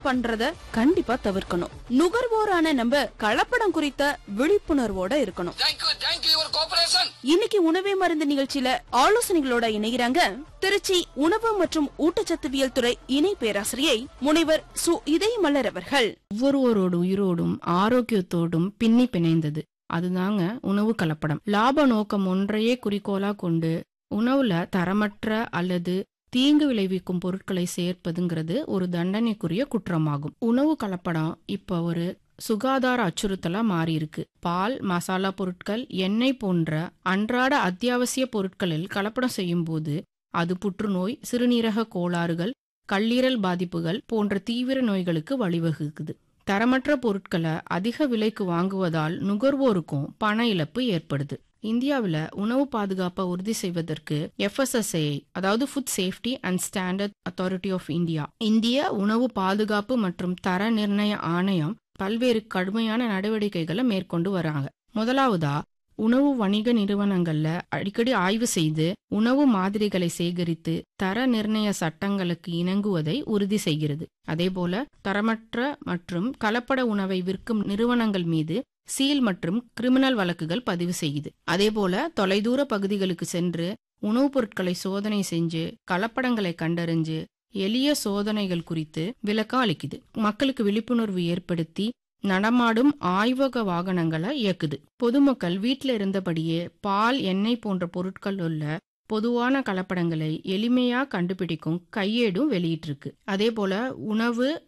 பண்றத கண்டிப்பா தவிர்க்கணும் நுகர்வோரான நம்ம கலப்படம் குறித்த விழிப்புணர்வோட இருக்கணும் தேங்க்யூ தேங்க்யூ யுவர் கோஆபரேஷன் இன்னைக்கு உணவே மருந்து நிகழ்ச்சியில ஆலோசனைகளோட இணைகிறாங்க திருச்சி உணவு மற்றும் ஊட்டச்சத்துவியல் துறை இணை பேராசிரியை முனைவர் சு இதயமலர் அவர்கள் ஒவ்வொருவரோட உயிரோடும் ஆரோக்கியத்தோடும் பின்னி பிணைந்தது அதுதாங்க உணவு கலப்படம் லாப நோக்கம் ஒன்றையே குறிக்கோளா கொண்டு உணவுல தரமற்ற அல்லது தீங்கு விளைவிக்கும் பொருட்களை சேர்ப்பதுங்கிறது ஒரு தண்டனைக்குரிய குற்றமாகும் உணவு கலப்படம் இப்ப ஒரு சுகாதார அச்சுறுத்தலா மாறி இருக்கு பால் மசாலா பொருட்கள் எண்ணெய் போன்ற அன்றாட அத்தியாவசிய பொருட்களில் கலப்படம் செய்யும் போது அது புற்றுநோய் சிறுநீரக கோளாறுகள் கல்லீரல் பாதிப்புகள் போன்ற தீவிர நோய்களுக்கு வழிவகுக்குது தரமற்ற பொருட்களை அதிக விலைக்கு வாங்குவதால் நுகர்வோருக்கும் பண இழப்பு ஏற்படுது இந்தியாவில் உணவு பாதுகாப்பை உறுதி செய்வதற்கு எஃப்எஸ்எஸ்ஐ அதாவது food safety and standard authority of India இந்திய உணவு பாதுகாப்பு மற்றும் தர நிர்ணய ஆணையம் பல்வேறு கடுமையான நடவடிக்கைகளை மேற்கொண்டு வராங்க முதலாவதா உணவு வணிக நிறுவனங்கள்ல அடிக்கடி ஆய்வு செய்து உணவு மாதிரிகளை சேகரித்து தர நிர்ணய சட்டங்களுக்கு இணங்குவதை உறுதி செய்கிறது அதேபோல தரமற்ற மற்றும் கலப்பட உணவை விற்கும் நிறுவனங்கள் மீது சீல் மற்றும் கிரிமினல் வழக்குகள் பதிவு செய்யுது அதேபோல தொலைதூர பகுதிகளுக்கு சென்று உணவுப் பொருட்களை சோதனை செஞ்சு கலப்படங்களை கண்டறிஞ்சு எளிய சோதனைகள் குறித்து விளக்கம் அளிக்குது மக்களுக்கு விழிப்புணர்வு ஏற்படுத்தி நடமாடும் ஆய்வக வாகனங்களை இயக்குது பொதுமக்கள் வீட்டில் இருந்தபடியே பால் எண்ணெய் போன்ற பொருட்கள் உள்ள பொதுவான கலப்படங்களை எளிமையா கண்டுபிடிக்கும் கையேடும் வெளியிட்டிருக்கு அதே போல உணவு